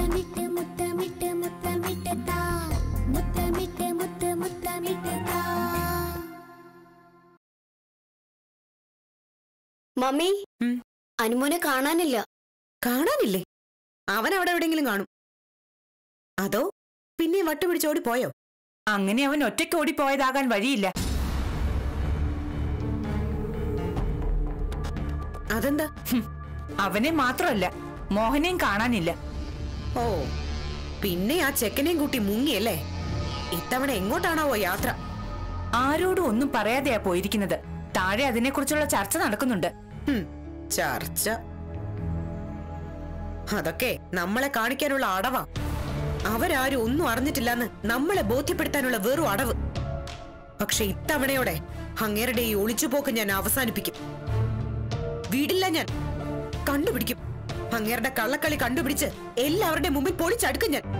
മുത്തമിട്ട് മുത്തമിട്ട് മുത്തമിട്ട് താ മുത്തമിട്ട് മുത്ത് മുത്തമിട്ട് താ മമ്മി ഉം. അനുമോനെ കാണാനില്ല കാണാനില്ലേ അവൻ അവിടെ എവിടെയെങ്കിലും കാണും അതോ പിന്നെ വട്ടുപിടിച്ചോടി പോയോ അങ്ങനെ അവൻ ഒറ്റയ്ക്ക് ഓടിപ്പോയതാകാൻ വഴിയില്ല അതെന്താ ഹും, അവനെ മാത്രമല്ല മോഹനെയും കാണാനില്ല ഓ പിന്നെ ആ ചെക്കനെയും കൂട്ടി മുങ്ങിയല്ലേ ഇത്തവണ എങ്ങോട്ടാണാവോ യാത്ര ആരോടും ഒന്നും പറയാതെയാ പോയിരിക്കുന്നത് താഴെ അതിനെക്കുറിച്ചുള്ള ചർച്ച നടക്കുന്നുണ്ട് ഹും, ചർച്ച അതൊക്കെ നമ്മളെ കാണിക്കാനുള്ള അടവാ അവരാരും ഒന്നും അറിഞ്ഞിട്ടില്ലെന്ന് നമ്മളെ ബോധ്യപ്പെടുത്താനുള്ള വെറും അടവ് പക്ഷെ ഇത്തവണയോടെ അങ്ങേരുടെ ഈ ഒളിച്ചുപോക്ക് ഞാൻ അവസാനിപ്പിക്കും വീടില്ല ഞാൻ കണ്ടുപിടിക്കും അങ്ങേരുടെ കള്ളക്കളി കണ്ടുപിടിച്ച് എല്ലാവരുടെ മുമ്പിൽ പൊളിച്ചടുക്കും ഞാൻ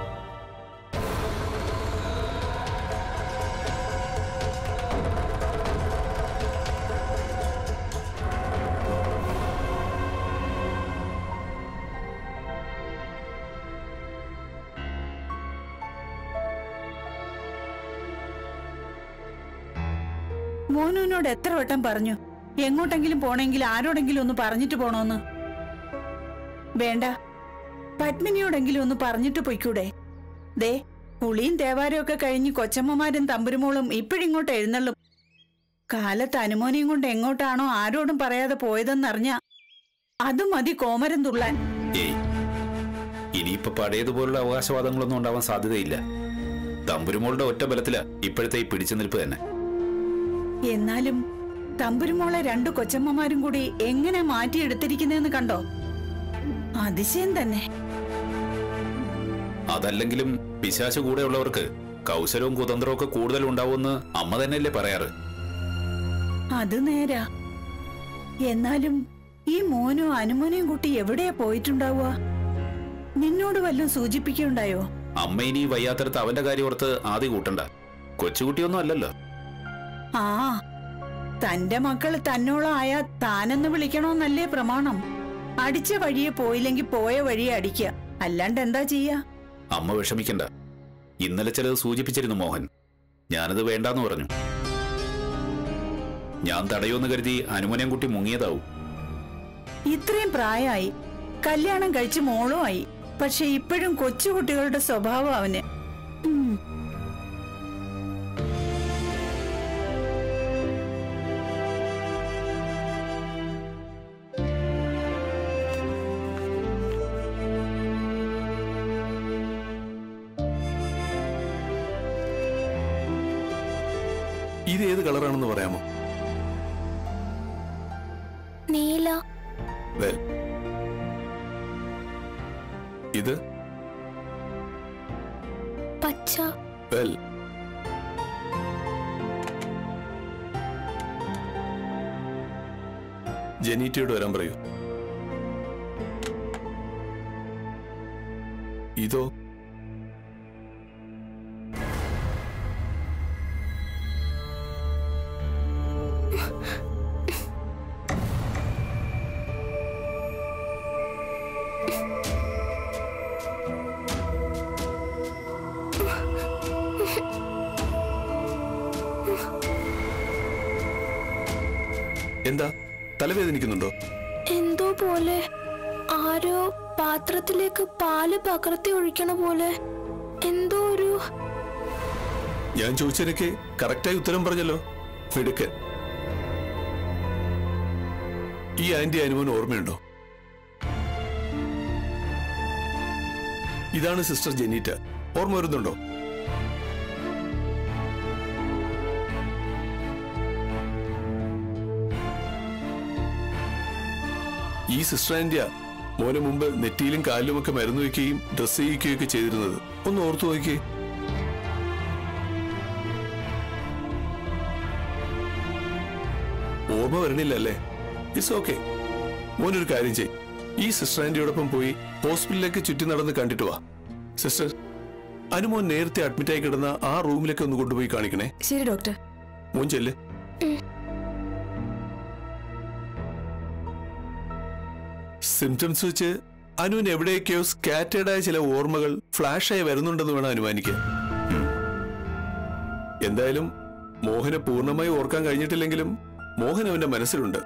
മോനുവിനോട് എത്ര വട്ടം പറഞ്ഞു എങ്ങോട്ടെങ്കിലും പോണെങ്കിൽ ആരോടെങ്കിലും ഒന്ന് പറഞ്ഞിട്ട് പോണോന്ന് വേണ്ട പത്മിനിയോടെങ്കിലും ഒന്ന് പറഞ്ഞിട്ട് പൊയ്ക്കൂടെ ദേ കുളിയും തേവാരും ഒക്കെ കഴിഞ്ഞ് കൊച്ചമ്മമാരും തമ്പുരുമോളും ഇപ്പോഴിങ്ങോട്ട് എഴുന്നള്ളും കാലത്ത് അനുമോനെയും കൊണ്ട് എങ്ങോട്ടാണോ ആരോടും പറയാതെ പോയതെന്നറിഞ്ഞ അത് മതി കോമരം തുള്ളാൻ ഏയ് ഇനിയിപ്പോ പഴയതുപോലുള്ള അവകാശവാദങ്ങളൊന്നും ഉണ്ടാവാൻ സാധ്യതയില്ല തമ്പുരുമോളുടെ ഒറ്റ ബലത്തില ഇപ്പോഴത്തെ ഈ പിടിച്ചു നിൽപ്പ് തന്നെ എന്നാലും തമ്പുരുമോളെ രണ്ടു കൊച്ചമ്മമാരും കൂടി എങ്ങനെ മാറ്റിയെടുത്തിരിക്കുന്നതെന്ന് കണ്ടോ അതിശയം തന്നെ അതല്ലെങ്കിലും പിശാശ് കൂടെയുള്ളവർക്ക് കൗശലവും കുതന്ത്രവും ഒക്കെ കൂടുതൽ ഉണ്ടാവുമെന്ന് അമ്മ തന്നെയല്ലേ പറയാറ് അത് നേരാ എന്നാലും ഈ മോനും അനുമോനെയും കുട്ടി എവിടെയാ പോയിട്ടുണ്ടാവുക നിന്നോട് വല്ലതും സൂചിപ്പിക്കുണ്ടായോ അമ്മ ഇനി വയ്യാത്തടത്ത് അവന്റെ കാര്യം ഓർത്ത് ആദ്യ കൂട്ടണ്ട കൊച്ചുകുട്ടിയൊന്നും അല്ലല്ലോ ആ തന്റെ മക്കള് തന്നോളായ താനെന്ന് വിളിക്കണോന്നല്ലേ പ്രമാണം അടിച്ച വഴിയെ പോയില്ലെങ്കിൽ പോയ വഴിയെ അടിക്കുക അല്ലാണ്ട് എന്താ ചെയ്യാ അമ്മ വിഷമിക്കണ്ട ഇന്നലെ ചിലത് സൂചിപ്പിച്ചിരുന്നു മോഹൻ ഞാനത് വേണ്ടാന്ന് പറഞ്ഞു ഞാൻ തടയുമെന്ന് കരുതി അനുമനയും കുട്ടി മുങ്ങിയതാവും ഇത്രയും പ്രായമായി കല്യാണം കഴിച്ച് മോളുമായി പക്ഷെ ഇപ്പോഴും കൊച്ചുകുട്ടികളുടെ സ്വഭാവം അവന് ഉം. ഇത് ഏത് കളറാണെന്ന് പറയാമോ നീല വെൽ ഇത് പച്ച വെൽ ജനീറ്റയോട് വരാൻ പറയൂ ഇതോ എന്താ തലവേദനിക്കുന്നുണ്ടോ എന്തോ പോലെ ആരോ പാത്രത്തിലേക്ക് പാല് പകർത്തി ഒഴിക്കണ പോലെ എന്തോ ഒരു ഞാൻ ചോദിച്ചതിനൊക്കെ കറക്റ്റായി ഉത്തരം പറഞ്ഞല്ലോ മിടുക്കൻ ഈ ആന്റി അനുമോൻ ഓർമ്മയുണ്ടോ ഇതാണ് സിസ്റ്റർ ജെനീറ്റ ഓർമ്മ വരുന്നുണ്ടോ ഈ സിസ്റ്റർ ആന്റിയ മോനെ മുമ്പ് നെറ്റിയിലും കാലിലുമൊക്കെ മരുന്ന് വയ്ക്കുകയും ഡ്രസ് ചെയ്യിക്കുകയും ഒക്കെ ചെയ്തിരുന്നത് ഒന്ന് ഓർത്തു നോക്കിയേ ഓർമ്മ വരണില്ല അല്ലേ ഇറ്റ്സ് ഓക്കെ മോനൊരു കാര്യം ചെയ് ഈ സിസ്റ്റർ ആന്റിയോടൊപ്പം പോയി ഹോസ്പിറ്റലിലേക്ക് ചുറ്റി നടന്ന് കണ്ടിട്ട് വാ സിസ്റ്റർ അനുമോൻ നേരത്തെ അഡ്മിറ്റായി കിടന്ന ആ റൂമിലേക്ക് ഒന്ന് കൊണ്ടുപോയി കാണിക്കണേ ശരി ഡോക്ടർ മോൻ ചെല്ല് സിംറ്റംസ് വെച്ച് അനുവിന് എവിടേക്കോ സ്കാറ്റേഡായ ചില ഓർമ്മകൾ ഫ്ലാഷായി വരുന്നുണ്ടെന്ന് വേണം അനുമാനിക്കാൻ എന്തായാലും മോഹനെ പൂർണ്ണമായി ഓർക്കാൻ കഴിഞ്ഞിട്ടില്ലെങ്കിലും മോഹൻ അവന്റെ മനസ്സിലുണ്ട്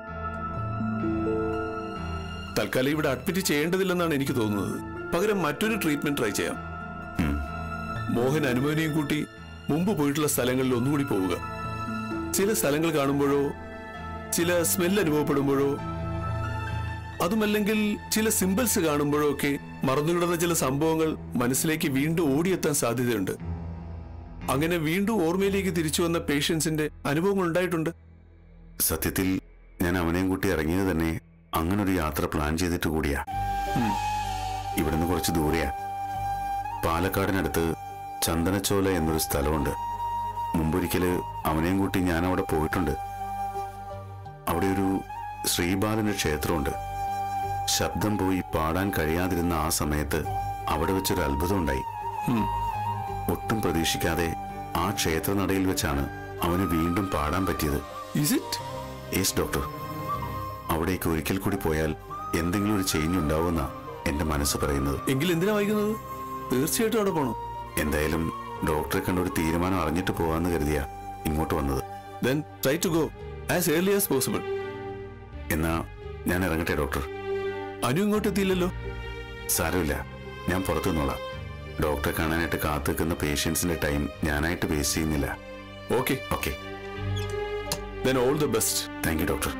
തൽക്കാലം ഇവിടെ അഡ്മിറ്റ് ചെയ്യേണ്ടതില്ലെന്നാണ് എനിക്ക് തോന്നുന്നത് പകരം മറ്റൊരു ട്രീറ്റ്മെന്റ് ട്രൈ ചെയ്യാം മോഹൻ അനുമോനെയും കൂട്ടി മുമ്പ് പോയിട്ടുള്ള സ്ഥലങ്ങളിൽ ഒന്നുകൂടി പോവുക ചില സ്ഥലങ്ങൾ കാണുമ്പോഴോ ചില സ്മെൽ അനുഭവപ്പെടുമ്പോഴോ അതുമല്ലെങ്കിൽ ചില സിമ്പിൾസ് കാണുമ്പോഴോ ഒക്കെ മറന്നുകിടന്ന ചില സംഭവങ്ങൾ മനസ്സിലേക്ക് വീണ്ടും ഓടിയെത്താൻ സാധ്യതയുണ്ട് അങ്ങനെ വീണ്ടും ഓർമ്മയിലേക്ക് തിരിച്ചു വന്ന പേഷ്യൻസിന്റെ അനുഭവങ്ങൾ ഉണ്ടായിട്ടുണ്ട് സത്യത്തിൽ ഞാൻ അവനെയും കൂട്ടി ഇറങ്ങിയത് തന്നെ അങ്ങനൊരു യാത്ര പ്ലാൻ ചെയ്തിട്ട് കൂടിയാ ഉം. ഇവിടുന്ന് കുറച്ച് ദൂരെയാ പാലക്കാടിനടുത്ത് ചന്ദനച്ചോല എന്നൊരു സ്ഥലമുണ്ട് മുമ്പൊരിക്കല് അവനെയും കൂട്ടി ഞാൻ അവിടെ പോയിട്ടുണ്ട് അവിടെ ഒരു ശ്രീബാലന്റെ ക്ഷേത്രമുണ്ട് ശബ്ദം പോയി പാടാൻ കഴിയാതിരുന്ന ആ സമയത്ത് അവിടെ വെച്ചൊരു അത്ഭുതം ഉണ്ടായി ഉം. ഒട്ടും പ്രതീക്ഷിക്കാതെ ആ ക്ഷേത്രനടയിൽ വെച്ചാണ് അവന് വീണ്ടും പാടാൻ പറ്റിയത് Is it? യെസ് ഡോക്ടർ അവിടേക്ക് ഒരിക്കൽ കൂടി പോയാൽ എന്തെങ്കിലും ഒരു ചേഞ്ച് ഉണ്ടാവുമെന്നാ എന്റെ മനസ്സ് പറയുന്നത് എങ്കിൽ എന്തിനാ വൈകുന്നത് തീർച്ചയായിട്ടും അവിടെ പോകണം എന്തായാലും ഡോക്ടറെ കണ്ട ഒരു തീരുമാനം അറിഞ്ഞിട്ട് പോവാന്ന് കരുതിയാ ഇങ്ങോട്ട് വന്നത് then try to go as early as possible എന്നാ ഞാൻ ഇറങ്ങട്ടെ ഡോക്ടർ അനു ഇങ്ങോട്ട് എത്തിയില്ലല്ലോ സാരമില്ല ഞാൻ പുറത്തു നിന്നോളാം ഡോക്ടറെ കാണാനായിട്ട് കാത്തു നിൽക്കുന്ന പേഷ്യൻസിന്റെ ടൈം ഞാനായിട്ട് വേസ്റ്റ് ചെയ്യുന്നില്ല okay okay then all the best thank you doctor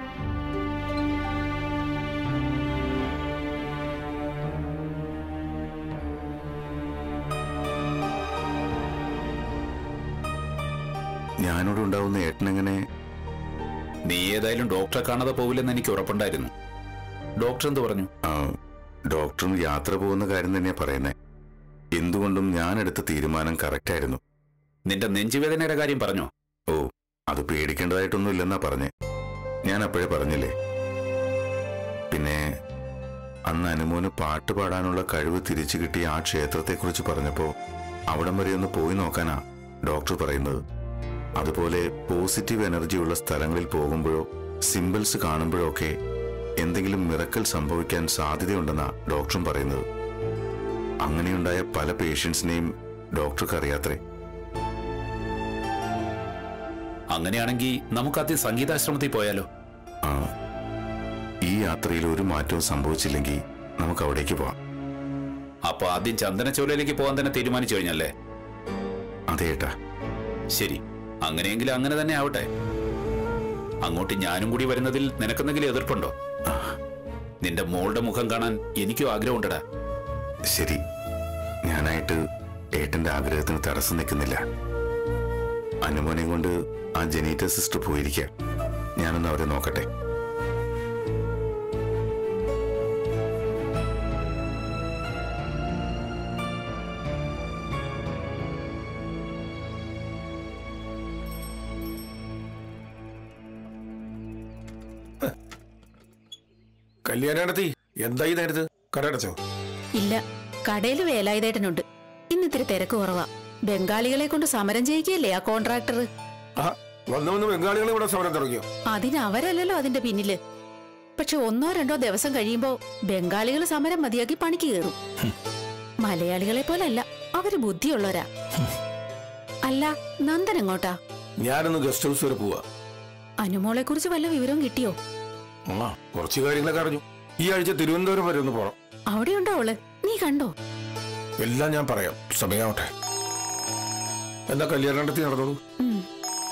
ഞാനിവിടെ ഉണ്ടാവുന്ന ഏട്ടനെങ്ങനെ നീ ഏതായാലും ഡോക്ടറെ കാണാതെ പോവില്ലെന്ന് എനിക്ക് ഉറപ്പുണ്ടായിരുന്നു ഡോക്ടർ എന്ത് പറഞ്ഞു ആ, ഡോക്ടറും യാത്ര പോകുന്ന കാര്യം തന്നെയാ പറയുന്നത് എന്തുകൊണ്ടും ഞാൻ എടുത്ത തീരുമാനം കറക്റ്റ് ആയിരുന്നു നിന്റെ നെഞ്ചുവേദനയുടെ കാര്യം പറഞ്ഞോ ഓ അത് പേടിക്കേണ്ടതായിട്ടൊന്നും ഇല്ലെന്നാ പറഞ്ഞേ ഞാൻ അപ്പോഴേ പറഞ്ഞില്ലേ പിന്നെ അന്ന് അനുമോന് പാട്ട് പാടാനുള്ള കഴിവ് തിരിച്ചു കിട്ടിയ ആ ക്ഷേത്രത്തെക്കുറിച്ച് പറഞ്ഞപ്പോ അവിടം വരെ ഒന്ന് പോയി നോക്കാനാ ഡോക്ടർ പറയുന്നത് അതുപോലെ പോസിറ്റീവ് എനർജി ഉള്ള സ്ഥലങ്ങളിൽ പോകുമ്പോഴോ സിമ്പിൾസ് കാണുമ്പോഴോ ഒക്കെ എന്തെങ്കിലും മിറക്കൽ സംഭവിക്കാൻ സാധ്യതയുണ്ടെന്നാ ഡോക്ടറും പറയുന്നത് അങ്ങനെയുണ്ടായ പല പേഷ്യൻസിനെയും ഡോക്ടർക്ക് അറിയാത്രേ അങ്ങനെയാണെങ്കിൽ നമുക്കാദ്യം സംഗീതാശ്രമത്തിൽ പോയാലോ ആ ഈ യാത്രയിൽ ഒരു മാറ്റവും സംഭവിച്ചില്ലെങ്കിൽ നമുക്ക് അവിടേക്ക് പോവാം അപ്പൊ ആദ്യം ചന്ദനച്ചോലയിലേക്ക് പോകാൻ തന്നെ തീരുമാനിച്ചു കഴിഞ്ഞല്ലേ അതെ ഏട്ടാ ശരി അങ്ങനെയെങ്കിൽ അങ്ങനെ തന്നെ ആവട്ടെ അങ്ങോട്ട് ഞാനും കൂടി വരുന്നതിൽ നിനക്കെന്തെങ്കിലും എതിർപ്പുണ്ടോ നിന്റെ മോളുടെ മുഖം കാണാൻ എനിക്കും ആഗ്രഹമുണ്ടടാ ശരി ഞാനായിട്ട് ഏട്ടന്റെ ആഗ്രഹത്തിന് തടസ്സം നിൽക്കുന്നില്ല അനുമോനെ കൊണ്ട് ആ ജനീറ്റ സിസ്റ്റർ പോയിരിക്കാം ഞാനൊന്ന് അവരെ നോക്കട്ടെ കല്യാണം നടത്തി എന്തായി നേരത്ത് കടയടച്ചോ ഇല്ല കടയിൽ വേലായുധേട്ടനുണ്ട് ഇന്ന് ഇത്തിരി തിരക്ക് കുറവാ ബംഗാളികളെ കൊണ്ട് സമരം ചെയ്യിക്കുകയല്ലേ ആ കോൺട്രാക്ടർ ആ വന്ന് വന്ന് ബംഗാളികൾ ഇവിടെ സമരം തുടങ്ങിയോ അതിന് അവരല്ലല്ലോ അതിന്റെ പിന്നില് പക്ഷെ ഒന്നോ രണ്ടോ ദിവസം കഴിയുമ്പോ ബംഗാളികൾ സമരം മതിയാക്കി പണിക്ക് കയറും മലയാളികളെ പോലല്ല അവര് ബുദ്ധിയുള്ളവരാ അല്ല നന്ദൻ എങ്ങോട്ടാ ഞാനൊന്ന് ഗസ്റ്റ് ഹൗസ് വരെ പോവാ അനുമോളെ കുറിച്ച് വല്ല വിവരവും കിട്ടിയോ ആ കുറച്ച് കാര്യങ്ങളൊക്കെ അറിഞ്ഞു ഈ ആഴ്ച തിരുവനന്തപുരം വരെ ഒന്ന് പോണം അവിടെയുണ്ടോ അവള് നീ കണ്ടോ എല്ലാം ഞാൻ പറയാം സമയാവട്ടെ എന്താ കല്യാണം നടത്തി നടന്നോളൂ ഉം.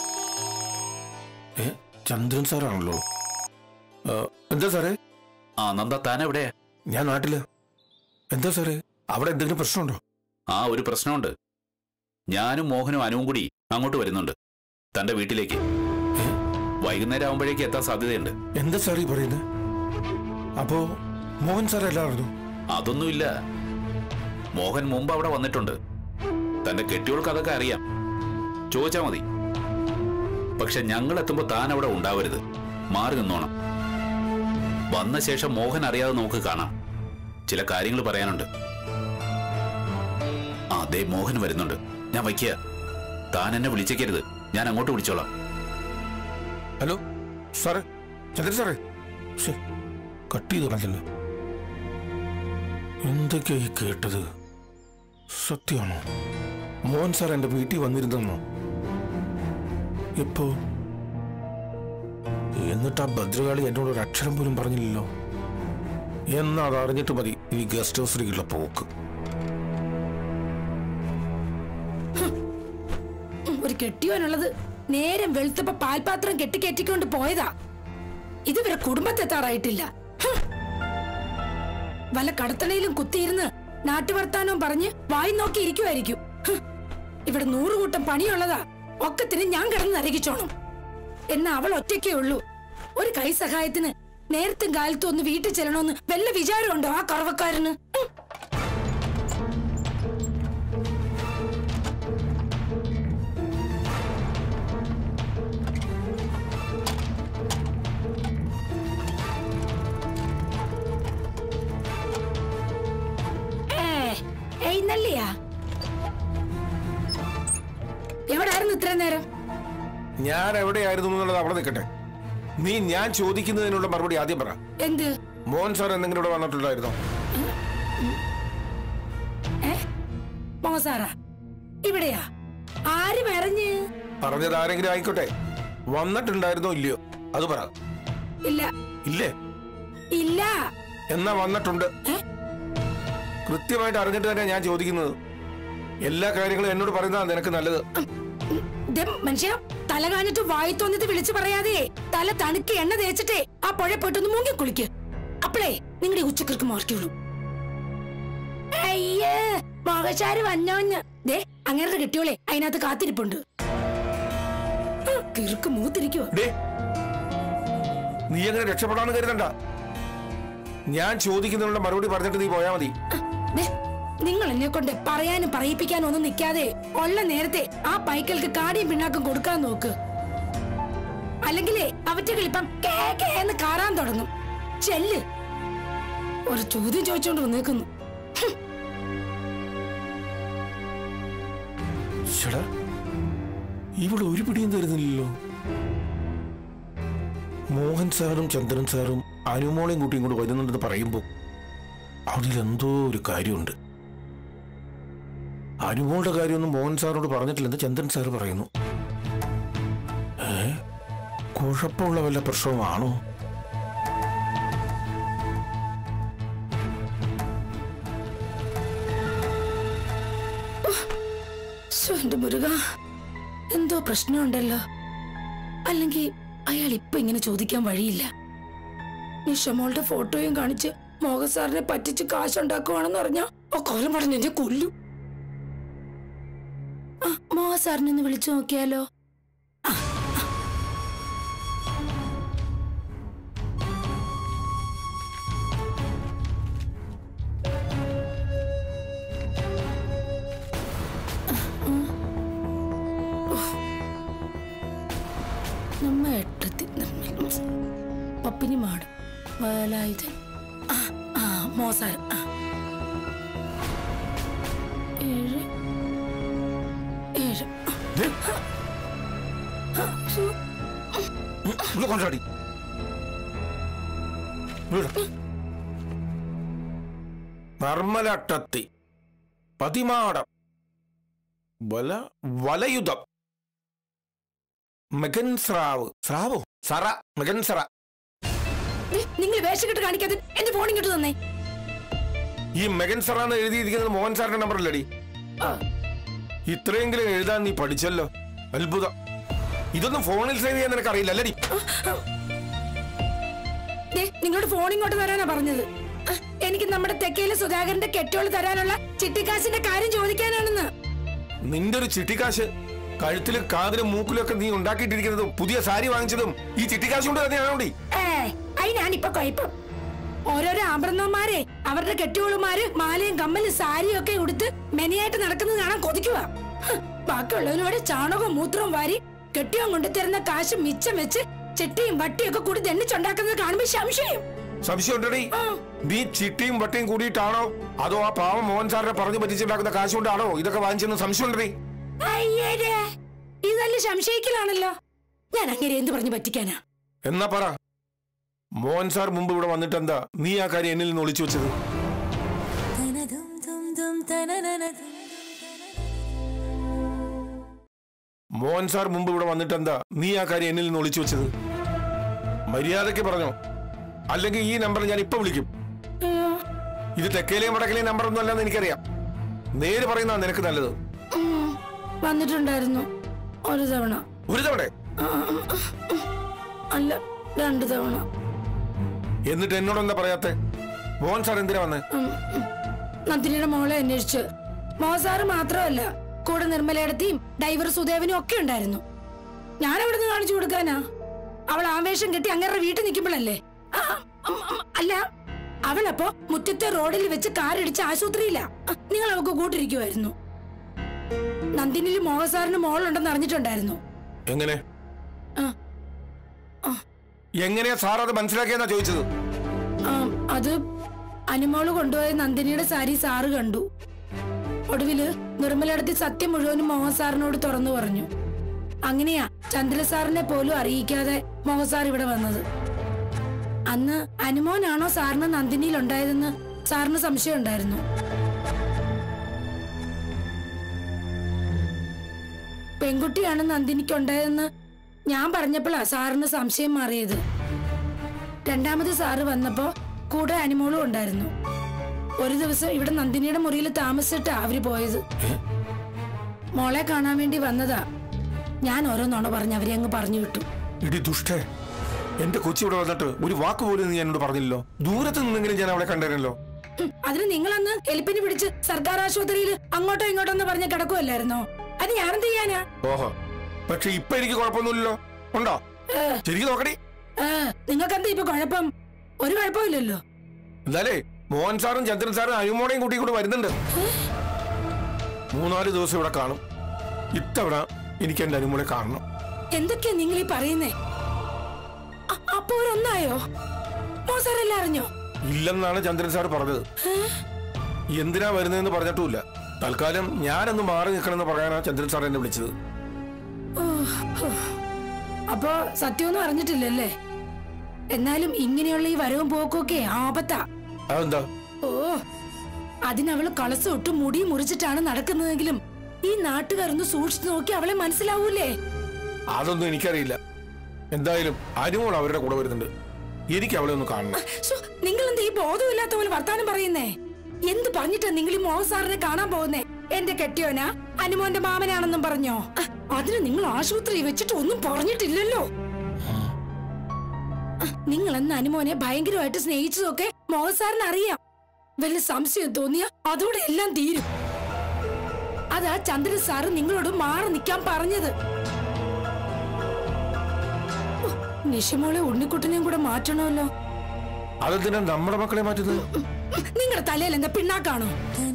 ഏ ചന്ദ്രൻ സാറാണല്ലോ ആ, എന്താ സാറേ ആ നന്ദ താൻ എവിടെയാ ഞാൻ നാട്ടില് എന്താ സാറേ അവിടെ എന്തെങ്കിലും പ്രശ്നമുണ്ടോ ആ ഒരു പ്രശ്നമുണ്ട് ഞാനും മോഹനും അനുവും കൂടി അങ്ങോട്ട് വരുന്നുണ്ട് തന്റെ വീട്ടിലേക്ക് വൈകുന്നേരം ആവുമ്പോഴേക്ക് എത്താൻ സാധ്യതയുണ്ട് എന്താ സാറേ ഈ പറയുന്നത് അപ്പോ മോഹൻ സാർ എല്ലാം അറിഞ്ഞു അതൊന്നുമില്ല മോഹൻ മുമ്പ് അവിടെ വന്നിട്ടുണ്ട് തന്റെ കെട്ടിയോൾക്ക് അതൊക്കെ അറിയാം ചോദിച്ചാ മതി പക്ഷെ ഞങ്ങൾ എത്തുമ്പോ താൻ അവിടെ ഉണ്ടാവരുത് മാറി നിന്നോണം വന്ന ശേഷം മോഹൻ അറിയാതെ നമുക്ക് കാണാം ചില കാര്യങ്ങൾ പറയാനുണ്ട് ആ ദേ മോഹൻ വരുന്നുണ്ട് ഞാൻ വയ്ക്കുക താൻ എന്നെ വിളിച്ചേക്കരുത് ഞാൻ അങ്ങോട്ട് വിളിച്ചോളാം ഹലോ സാറേ ചന്ദ്രൻ സാറേ ശ്ശേ, കട്ട് ചെയ്തു കളഞ്ഞല്ലോ എന്തൊക്കെയാ ഈ കേട്ടത് സത്യമാണോ മോഹൻ സാർ എന്റെ വീട്ടിൽ വന്നിരുന്നെന്നോ എപ്പോ എന്നിട്ട് ആ ഭദ്രകാളി എന്നോട് ഒരു അക്ഷരം പോലും പറഞ്ഞില്ലല്ലോ എന്നാ അത് അറിഞ്ഞിട്ട് മതി ഈ ഗസ്റ്റ് ഹൗസിലേക്കുള്ള പോക്ക് ഒരു കെട്ടിയോനുള്ളത് നേരം വെളുത്തപ്പ പാൽപാത്രം കെട്ടിക്കയറ്റിക്കൊണ്ട് പോയതാ ഇതുവരെ കുടുംബത്തെത്താറായിട്ടില്ല ഹും. വല്ല കടത്തണയിലും കുത്തിയിരുന്ന് നാട്ടുവർത്താനവും പറഞ്ഞ് വായി നോക്കി ഇരിക്കുമായിരിക്കും ഹും. ഇവിടെ നൂറുകൂട്ടം പണിയുള്ളതാ ഒക്കത്തിന് ഞാൻ കിടന്ന് നരകിച്ചോണം എന്നാ അവൾ ഒറ്റയ്ക്കേ ഉള്ളൂ ഒരു കൈ സഹായത്തിന് നേരത്തും കാലത്തും ഒന്ന് വീട്ടിൽ ചെല്ലണമെന്ന് വല്ല വിചാരമുണ്ടോ ആ കറവക്കാരന് ഹും. ഏ, എഴുന്നള്ളിയാ എവിടായിരുന്നു ഇത്ര നേരം ഞാൻ എവിടെയായിരുന്നു എന്നുള്ളത് അവിടെ നിൽക്കട്ടെ നീ ഞാൻ ചോദിക്കുന്നതിനുള്ള മറുപടി ആദ്യം പറ എന്ത് മോഹൻ സാർ എന്തെങ്കിലും ഇവിടെ വന്നിട്ടുണ്ടായിരുന്നോ ഏ മോസാറാ ഇവിടെയാ ആര് പറഞ്ഞ് പറഞ്ഞത് ആരെങ്കിലും ആയിക്കോട്ടെ വന്നിട്ടുണ്ടായിരുന്നോ ഇല്ലയോ അത് പറ ഇല്ല ഇല്ലേ ഇല്ല എന്നാ വന്നിട്ടുണ്ട് ഏ? കൃത്യമായിട്ട് അറിഞ്ഞിട്ട് തന്നെ ഞാൻ ചോദിക്കുന്നത് എല്ലാ കാര്യങ്ങളും എന്നോട് പറയുന്നതാണ് നിനക്ക് നല്ലത് ദേ മനുഷ്യ തല കാഞ്ഞിട്ട് വായി തോന്നിട്ട് വിളിച്ചു പറയാതെ തല തണുക്കി എണ്ണ തേച്ചിട്ടേ ആ പുഴ പോയിട്ടൊന്ന് മുങ്ങി കുളിക്ക് അപ്പളേ നിങ്ങളുടെ ഉച്ചക്കിற்கு മാർക്കുള്ളൂ അയ്യേ മോഹശാര് വന്നോന്ന് ദേ അങ്ങനെ കിട്ടിയോളെ അതിനകത്ത് കാത്തിരിപ്പുണ്ട് ഹ്, കിറുക്ക് മൂത്തിരിക്കുവോ ഡേ നീ അങ്ങനെ രക്ഷപ്പെടാന്ന് കരുതണ്ട ഞാൻ ചോദിക്കുന്നതിനുള്ള മറുപടി പറഞ്ഞിട്ട് നീ പോയാ മതി ദേ, നിങ്ങൾ എന്നെ കൊണ്ട് പറയാനും പറയിപ്പിക്കാനും ഒന്നും നിൽക്കാതെ ഉള്ള നേരത്തെ ആ പൈക്കൾക്ക് കാടിയും പിണ്ണാക്കും കൊടുക്കാൻ നോക്ക് അല്ലെങ്കിലേ അവറ്റകളിപ്പം കേ കേ എന്ന് കാറാൻ തുടങ്ങും ചെല്ല് ഒരു ചോദ്യം ചോദിച്ചോണ്ട് വന്നേക്കുന്നു ഹും, ചേടാ ഇവിടെ ഒരു പിടിയും തരുന്നില്ലല്ലോ മോഹൻ സാറും ചന്ദ്രൻ സാറും അനുമോളെയും കൂട്ടി ഇങ്ങോട്ട് വരുന്നുണ്ടെന്ന് പറയുമ്പോൾ അതിലെന്തോ ഒരു കാര്യമുണ്ട് അനുമോളുടെ കാര്യമൊന്നും മോഹൻ സാറിനോട് പറഞ്ഞിട്ടില്ലെന്ന് ചന്ദ്രൻ സാർ പറയുന്നു ഏ കുഴപ്പമുള്ള വല്ല പ്രശ്നവുമാണോ ശ്ശോ, എന്റെ മുരുക എന്തോ പ്രശ്നമുണ്ടല്ലോ അല്ലെങ്കിൽ അയാൾ ഇപ്പൊ ഇങ്ങനെ ചോദിക്കാൻ വഴിയില്ല നിഷമോളുടെ ഫോട്ടോയും കാണിച്ച് മോഹൻ സാറിനെ പറ്റിച്ച് കാശുണ്ടാക്കുവാണെന്ന് പറഞ്ഞാ ആ കോലം പറഞ്ഞ് എന്നെ കൊല്ലും ആ, മോഹൻ സാറിനെ ഒന്ന് വിളിച്ചു നോക്കിയാലോ ആ, ആ. നമ്മ എട്ടത്തി പപ്പിനി മാട് വേലായുധൻ ആ ആ മോസാരം ആ ഏഴ് ഏഴ് ദേ, ആ, സു. ഇവിടെ കൊണ്ടാടി നർമ്മലട്ടത്തി പതിമാടം വല വലയുധം മകൻ സ്രാവ് സ്രാവോ സറ മകൻ സറ ദേ, നിങ്ങൾ വേഷം കെട്ട് കാണിക്കാതെ എന്റെ ഫോൺ ഇങ്ങോട്ട് തന്നെ ഈ മകൻ സറ എന്ന് എഴുതിയിരിക്കുന്നത് മോഹൻ സാറിന്റെ നമ്പർ അല്ലടി ഇത്രയെങ്കിലും എഴുതാൻ നീ പഠിച്ചല്ലോ അത്ഭുതം ഇതൊന്നും ഫോണിൽ സേവ് ചെയ്യാൻ നിനക്ക് അറിയില്ല അല്ലടി ദേ, നിങ്ങളോട് ഫോൺ ഇങ്ങോട്ട് തരാനാ പറഞ്ഞത് ആ, എനിക്ക് നമ്മുടെ തെക്കേലെ സുധാകരന്റെ കെട്ടോള് തരാനുള്ള ചിട്ടിക്കാശിന്റെ കാര്യം ചോദിക്കാനാണെന്ന് നിന്റെ ഒരു ചിട്ടിക്കാശ് കഴുത്തിലും കാതിലും മൂക്കിലും ഒക്കെ നീ ഉണ്ടാക്കിയിട്ടിരിക്കുന്നതും പുതിയ സാരി വാങ്ങിച്ചതും ഈ ചിട്ടിക്കാശ് കൊണ്ട് തന്നെയാണോടി ഏ അതിനാണിപ്പൊ കുഴപ്പം ഓരോരോ ആഭരണന്മാരെ അവരുടെ കെട്ടിയോളുമാര് മാലയും കമ്മലും സാരിയും ഒക്കെ ഉടുത്ത് മെനയായിട്ട് നടക്കുന്നത് കാണാൻ കൊതിക്കുക ബാക്കിയുള്ളവനോട് ചാണകവും മൂത്രവും വാരി കെട്ടിയോൻ കൊണ്ടു തരുന്ന കാശ് മിച്ചം വെച്ച് ചെട്ടിയും വട്ടിയും ഒക്കെ കൂടി തെണ്ണിച്ചുണ്ടാക്കുന്നത് കാണുമ്പോ സംശയം സംശയം ഉണ്ടടി ആ. നീ ചിട്ടിയും വട്ടിയും കൂടിയിട്ടാണോ അതോ ആ പാവം മോഹൻ സാറിനെ പറഞ്ഞു പറ്റിച്ചുണ്ടാക്കുന്ന കാശ് കൊണ്ടാണോ ഇതൊക്കെ വാങ്ങിച്ചെന്ന് സംശയം ഉണ്ടടി അയ്യേ ഇതല്ല സംശയിക്കലാണല്ലോ ഞാൻ അങ്ങനെ എന്ത് പറഞ്ഞു പറ്റിക്കാനാ എന്നാ പറ മോഹൻ സാർ മുമ്പ് ഇവിടെ വന്നിട്ട് എന്താ നീ ആ കാര്യം എന്നിൽ നിന്ന് ഒളിച്ചു വെച്ചത് മോഹൻ സാർ മുമ്പ് ഇവിടെ വന്നിട്ട് എന്താ നീ ആ കാര്യം എന്നിൽ നിന്ന് ഒളിച്ചു വെച്ചത് മര്യാദയ്ക്ക് പറഞ്ഞോ അല്ലെങ്കിൽ ഈ നമ്പർ ഞാൻ ഇപ്പൊ വിളിക്കും അയ്യോ, ഇത് തെക്കേലെയും വടക്കേലെയും നമ്പർ ഒന്നും അല്ലെന്ന് എനിക്കറിയാം നേര് പറയുന്നതാ നിനക്ക് നല്ലത് ഉം, വന്നിട്ടുണ്ടായിരുന്നു ഒരു തവണ ഒരു തവണ ആ, അല്ല രണ്ടു തവണ എന്നിട്ട് എന്നോട് എന്താ പറയാത്തെ മോഹൻ സാർ എന്തിനാ വന്നേ ഉം, ഉം. നന്ദിനിയുടെ മോളെ അന്വേഷിച്ച് മോസാറ് മാത്രമല്ല കൂടെ നിർമ്മലയിടത്തെയും ഡൈവർ സുദേവനും ഒക്കെ ഉണ്ടായിരുന്നു ഞാൻ അവിടെ നിന്ന് കാണിച്ചു കൊടുക്കാനാ അവൾ ആവേശം കെട്ടി അങ്ങേരുടെ വീട്ടിൽ നിൽക്കുമ്പോഴല്ലേ ആ, അം, അം, അല്ല അവളപ്പോ മുറ്റത്തെ റോഡിൽ വെച്ച് കാറിടിച്ച് ആശുപത്രിയില്ല നിങ്ങൾ അവൾക്ക് കൂട്ടിരിക്കുമായിരുന്നു നന്ദിനിയിൽ മോഹസാറിന് മോളുണ്ടെന്ന് അറിഞ്ഞിട്ടുണ്ടായിരുന്നു എങ്ങനെ ആ, ആ, എങ്ങനെയാ സാർ അത് മനസ്സിലാക്കിയെന്നാ ചോദിച്ചത് ആ, അത് അനുമോള് കൊണ്ടുപോയ നന്ദിനിയുടെ സാരി സാറ് കണ്ടു ഒടുവില് നിർമ്മലടത്തി സത്യം മുഴുവനും മോഹൻ സാറിനോട് തുറന്നു പറഞ്ഞു അങ്ങനെയാ ചന്ദ്ര സാറിനെ പോലും അറിയിക്കാതെ മോഹൻ സാർ ഇവിടെ വന്നത് അന്ന് അനുമോനാണോ സാറിന് നന്ദിനിയിൽ ഉണ്ടായതെന്ന് സാറിന് സംശയം ഉണ്ടായിരുന്നു പെൺകുട്ടിയാണ് നന്ദിനിക്ക് ഉണ്ടായതെന്ന് ഞാൻ പറഞ്ഞപ്പോഴാ സാറിന് സംശയം മാറിയത് രണ്ടാമത് സാറ് വന്നപ്പോ കൂടെ അനുമോളും ഉണ്ടായിരുന്നു ഒരു ദിവസം ഇവിടെ നന്ദിനിയുടെ മുറിയിൽ താമസിച്ചിട്ടാ അവര് പോയത് മോളെ കാണാൻ വേണ്ടി വന്നതാ ഞാൻ ഓരോ നുണ പറഞ്ഞ് അവരെ അങ്ങ് പറഞ്ഞു വിട്ടു ഇടി ദുഷ്ടേ എന്റെ കൊച്ചി ഇവിടെ വന്നിട്ട് ഒരു വാക്ക് പോലും നീ എന്നോട് പറഞ്ഞില്ലല്ലോ ദൂരത്ത് നിന്നെങ്കിലും ഞാൻ അവളെ കണ്ടേനല്ലോ ഉം, അതിന് നിങ്ങളന്ന് എലിപ്പിന് പിടിച്ച് സർക്കാർ ആശുപത്രിയിൽ അങ്ങോട്ടോ ഇങ്ങോട്ടോ എന്ന് പറഞ്ഞ് കിടക്കുമല്ലായിരുന്നോ അത് ഞാനെന്ത് ചെയ്യാനാ ഓഹോ പക്ഷെ ഇപ്പൊ എനിക്ക് കുഴപ്പമൊന്നുമില്ലല്ലോ ഉണ്ടോ ശരിക്കും നോക്കടി നിങ്ങൾക്ക് എന്താ ഇപ്പൊ കുഴപ്പം ഒരു കുഴപ്പമില്ലല്ലോ എന്നാലേ മോഹൻ സാറും ചന്ദ്രൻ സാറും അനുമോടെയും കൂട്ടി കൂടെ വരുന്നുണ്ട് മൂന്നാല് ദിവസം ഇവിടെ കാണും ഇത്തവണ എനിക്ക് എന്റെ അനുമോളെ കാണണം എന്തൊക്കെയാ നിങ്ങൾ ഈ പറയുന്നേ അ- അപ്പൊ ഒരൊന്നായോ മോസാറെല്ലാം അറിഞ്ഞോ ഇല്ലെന്നാണ് ചന്ദ്രൻ സാർ പറഞ്ഞത് എന്തിനാ വരുന്നതെന്ന് പറഞ്ഞിട്ടുമില്ല തൽക്കാലം ഞാനൊന്ന് മാറി നിൽക്കണമെന്ന് പറയാനാ ചന്ദ്രൻ സാർ എന്നെ വിളിച്ചത് അപ്പോ സത്യമൊന്നും അറിഞ്ഞിട്ടില്ലല്ലേ എന്നാലും ഇങ്ങനെയുള്ള ഈ വരവും പോക്കും ഒക്കെ ആപത്താ അതെന്താ ഓ അതിനവള് കളസ് തൊട്ട് മുടി മുറിച്ചിട്ടാണ് നടക്കുന്നതെങ്കിലും ഈ നാട്ടുകാരൊന്ന് സൂക്ഷിച്ചു നോക്കി അവളെ മനസ്സിലാവൂലേ അതൊന്നും എനിക്കറിയില്ല എന്തായാലും അനുമോൾ അവരുടെ കൂടെ വരുന്നുണ്ട് എനിക്ക് അവളെ ഒന്ന് കാണണം നിങ്ങൾ എന്താ ഈ ബോധമില്ലാത്ത പോലെ വർത്താനം പറയുന്നേ എന്ത് പറഞ്ഞിട്ടാ നിങ്ങൾ ഈ മോഹൻ സാറിനെ കാണാൻ പോകുന്നേ എന്റെ കെട്ടിയോനാ അനുമോന്റെ മാമനാണെന്നും പറഞ്ഞോ അഹ്, അതിന് നിങ്ങൾ ആശുപത്രി വെച്ചിട്ട് ഒന്നും പറഞ്ഞിട്ടില്ലല്ലോ അഹ്, നിങ്ങൾ എന്ന് അനുമോനെ ഭയങ്കരമായിട്ട് സ്നേഹിച്ചതൊക്കെ മോഹൻ സാറിന് അറിയാം വല്ല സംശയം തോന്നിയ അതോടെ എല്ലാം തീരും അതാ ചന്ദ്രൻ സാറ് നിങ്ങളോട് മാറി നിൽക്കാൻ പറഞ്ഞത് ഉഹ്, നിഷിമോളെ ഉണ്ണിക്കുട്ടനെയും കൂടെ മാറ്റണമല്ലോ അതെന്തിനാ നമ്മുടെ മക്കളെ മാറ്റുന്നത് നിങ്ങളുടെ തലയിൽ എന്താ പിണ്ണാക്കാണോ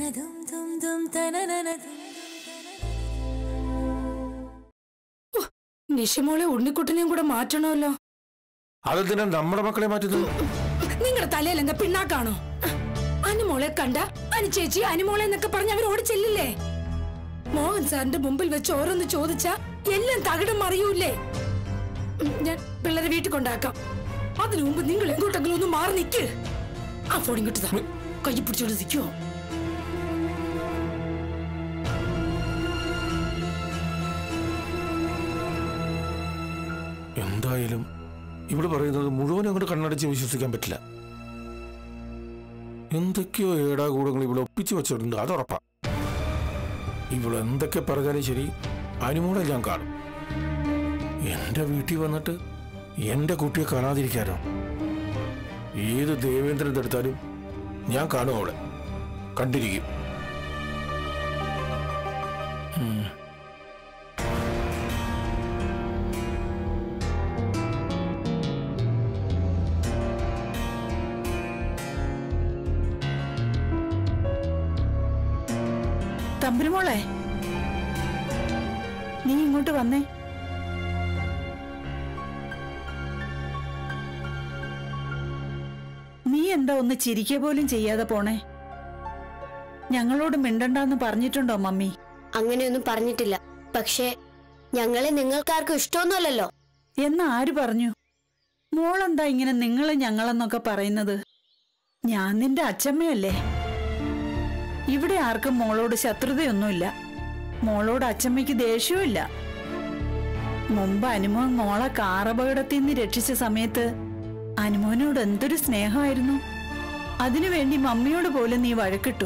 ഉഹ്, നിഷിമോളെ ഉണ്ണിക്കുട്ടനെയും കൂടെ മാറ്റണമല്ലോ അതെന്തിനാ നമ്മുടെ മക്കളെ മാറ്റുന്നത് നിങ്ങളുടെ തലയിൽ എന്താ പിണ്ണാക്കാണോ അനുമോളെ കണ്ട അനുചേച്ചി അനുമോളെ എന്നൊക്കെ പറഞ്ഞ് അവർ ഓടി ചെല്ലില്ലേ മോഹൻ സാറിന്റെ മുമ്പിൽ വെച്ച് ഓരോന്ന് ചോദിച്ചാ എല്ലാം തകിടം മറിയൂലേ ഉം, ഞാൻ പിള്ളേരെ വീട്ടിൽ കൊണ്ടാക്കാം അതിനു മുമ്പ് നിങ്ങൾ എങ്ങോട്ടെങ്കിലും ഒന്ന് മാറി നിൽക്ക് ആ ഫോൺ ഇങ്ങോട്ട് താ കൈ പിടിച്ചോണ്ട് നിൽക്കുവോ എന്തായാലും ഇവിടെ പറയുന്നത് മുഴുവൻ അങ്ങോട്ട് കണ്ണടച്ച് വിശ്വസിക്കാൻ പറ്റില്ല എന്തൊക്കെയോ ഏടാകൂടങ്ങൾ ഇവിടെ ഒപ്പിച്ചു വെച്ചിട്ടുണ്ട് അത് ഉറപ്പാ ഇവിടെ എന്തൊക്കെ പറഞ്ഞാലും ശരി അനുമോളെ ഞാൻ കാണും എന്റെ വീട്ടിൽ വന്നിട്ട് എന്റെ കുട്ടിയെ കാണാതിരിക്കാനോ ഏത് ദേവേന്ദ്രൻ എടുത്താലും ഞാൻ കാണും അവളെ കണ്ടിരിക്കും ഉം. തമ്പുരുമോളെ നീ ഇങ്ങോട്ട് വന്നേ നീ എന്താ ഒന്ന് ചിരിക്കുക പോലും ചെയ്യാതെ പോണേ ഞങ്ങളോട് മിണ്ടണ്ടെന്ന് പറഞ്ഞിട്ടുണ്ടോ മമ്മി അങ്ങനെയൊന്നും പറഞ്ഞിട്ടില്ല പക്ഷേ ഞങ്ങളെ നിങ്ങൾക്കാർക്കും ഇഷ്ടമൊന്നുമല്ലല്ലോ എന്ന് ആര് പറഞ്ഞു മോളെന്താ ഇങ്ങനെ നിങ്ങളെ ഞങ്ങളെന്നൊക്കെ പറയുന്നത് ഞാൻ നിന്റെ അച്ചമ്മയല്ലേ ഇവിടെ ആർക്കും മോളോട് ശത്രുതയൊന്നുമില്ല മോളോട് അച്ചമ്മയ്ക്ക് ദേഷ്യവുമില്ല മുമ്പ് അനുമോൻ മോളെ കാറപകടത്തിൽ നിന്ന് രക്ഷിച്ച സമയത്ത് അനുമോനോട് എന്തൊരു സ്നേഹമായിരുന്നു അതിനുവേണ്ടി മമ്മിയോട് പോലും നീ വഴക്കിട്ടു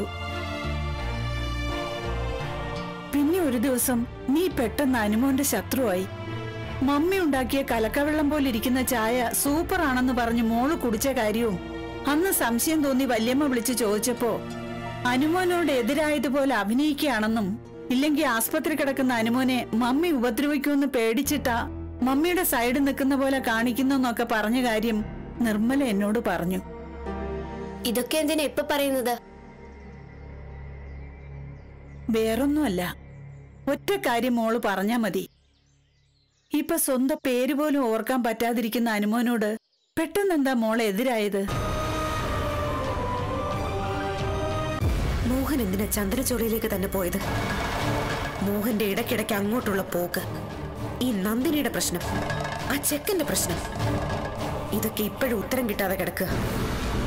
പിന്നെ ഒരു ദിവസം നീ പെട്ടെന്ന് അനുമോന്റെ ശത്രുവായി മമ്മി ഉണ്ടാക്കിയ കലക്കവെള്ളം പോലെ ഇരിക്കുന്ന ചായ സൂപ്പർ ആണെന്ന് പറഞ്ഞ് മോള് കുടിച്ച കാര്യവും അന്ന് സംശയം തോന്നി വല്യമ്മ വിളിച്ച് ചോദിച്ചപ്പോ അനുമോനോട് എതിരായതുപോലെ അഭിനയിക്കുകയാണെന്നും ഇല്ലെങ്കിൽ ആസ്പത്രി കിടക്കുന്ന അനുമോനെ മമ്മി ഉപദ്രവിക്കുമെന്ന് പേടിച്ചിട്ടാ മമ്മിയുടെ സൈഡ് നിൽക്കുന്ന പോലെ കാണിക്കുന്നെന്നൊക്കെ പറഞ്ഞ കാര്യം നിർമ്മല എന്നോട് പറഞ്ഞു ഇതൊക്കെ എന്തിനാ ഇപ്പൊ പറയുന്നത് വേറൊന്നുമല്ല ഒറ്റ കാര്യം മോള് പറഞ്ഞാ മതി ഇപ്പൊ സ്വന്തം പേര് പോലും ഓർക്കാൻ പറ്റാതിരിക്കുന്ന അനുമോനോട് പെട്ടെന്നെന്താ മോളെ എതിരായത് മോഹൻ എന്തിനാ ചന്ദ്രചോളയിലേക്ക് തന്നെ പോയത് മോഹന്റെ ഇടയ്ക്കിടയ്ക്ക് അങ്ങോട്ടുള്ള പോക്ക് ഈ നന്ദിനിയുടെ പ്രശ്നം ആ ചെക്കന്റെ പ്രശ്നം ഇതൊക്കെ ഇപ്പോഴും ഉത്തരം കിട്ടാതെ കിടക്കുക